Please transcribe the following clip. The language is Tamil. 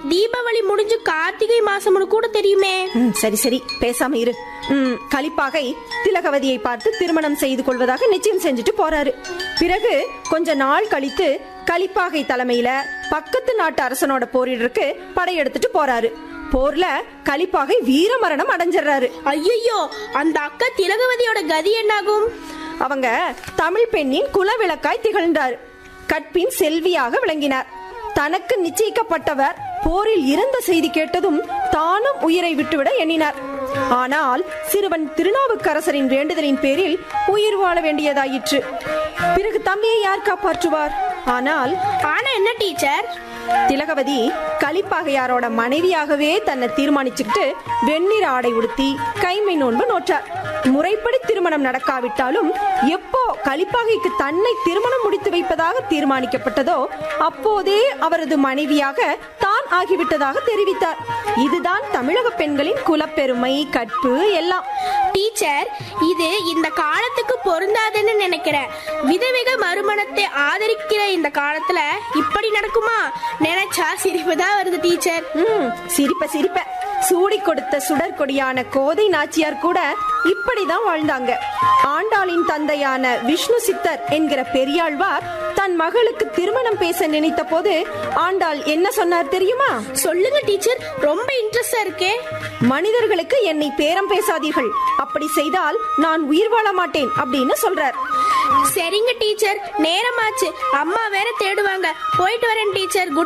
தீபாவளி முடிஞ்சு கார்த்திகை மாசம்னு கூட தெரியுமே ம், சரி சரி பேசாம இரு ம், கலிப்பாகை திலகவதியை பார்த்து திருமணம் செய்து கொள்வதாக நிச்சயம் செஞ்சுட்டு போறாரு பிறகு கொஞ்ச நாள் கழித்து கலிப்பாகை தலைமையில பக்கத்து நாட்டு அரசனோட போரிடருக்கு படையெடுத்துட்டு போறாரு போர்ல கலிப்பாகை வீரமரணம் அடைஞ்சிடுறாரு ஐயோ அந்த அக்கா திலகவதியோட கதி என்னாகும் அவங்க தமிழ் பெண்ணின் குலவிளக்காய் திகழ்ந்தார் கற்பின் செல்வியாக விளங்கினார் தனக்கு நிச்சயிக்கப்பட்டவர் போரில் இருந்த செய்தி கேட்டதும் தானும் உயிரை விட்டுவிட எண்ணினார் ஆனால் சிறுவன் திருநாவுக்கரசரின் வேண்டுதலின் பேரில் உயிர் வாழ வேண்டியதாயிற்று பிறகு தம்பியை யார் காப்பாற்றுவார் ஆனால் ஆனா என்ன டீச்சர் திலகவதி கலிப்பாகையாரோட மனைவியாகவே தன்னை தீர்மானிச்சுக்கிட்டு வெண்ணிற ஆடை உடுத்தி கைமை நோன்பு நோற்றார் முறைப்படி திருமணம் நடக்காவிட்டாலும் எப்போ கலிப்பாகைக்கு தன்னை திருமணம் முடித்து வைப்பதாக தீர்மானிக்கப்பட்டதோ அப்போதே அவரது மனைவியாக தான் ஆகிவிட்டதாக தெரிவித்தார் இதுதான் தமிழக பெண்களின் குலப்பெருமை கற்பு எல்லாம் டீச்சர் இது இந்த காலத்துக்கு பொருந்தாதுன்னு நினைக்கிறேன் விதவிக மறுமணத்தை ஆதரிக்கிற இந்த காலத்துல இப்படி நடக்குமா நினைச்சா சிரிப்பு தான் வருது டீச்சர் ம் சிரிப்ப சிரிப்ப சூடி கொடுத்த சுடற்கொடியான கோதை நாச்சியார் கூட இப்படிதான் வாழ்ந்தாங்க ஆண்டாளின் தந்தையான விஷ்ணு சித்தர் என்கிற பெரியாழ்வார் தன் மகளுக்கு திருமணம் பேச நினைத்த போது ஆண்டாள் என்ன சொன்னார் தெரியுமா சொல்லுங்க டீச்சர் ரொம்ப இன்ட்ரெஸ்டா இருக்கே மனிதர்களுக்கு என்னை பேரம் பேசாதீர்கள் அப்படி செய்தால் நான் உயிர் வாழ மாட்டேன் அப்படின்னு சொல்றார் சரிங்க டீச்சர் நேரமாச்சு அம்மா வேற தேடுவாங்க போயிட்டு வரேன் டீச்சர் குட்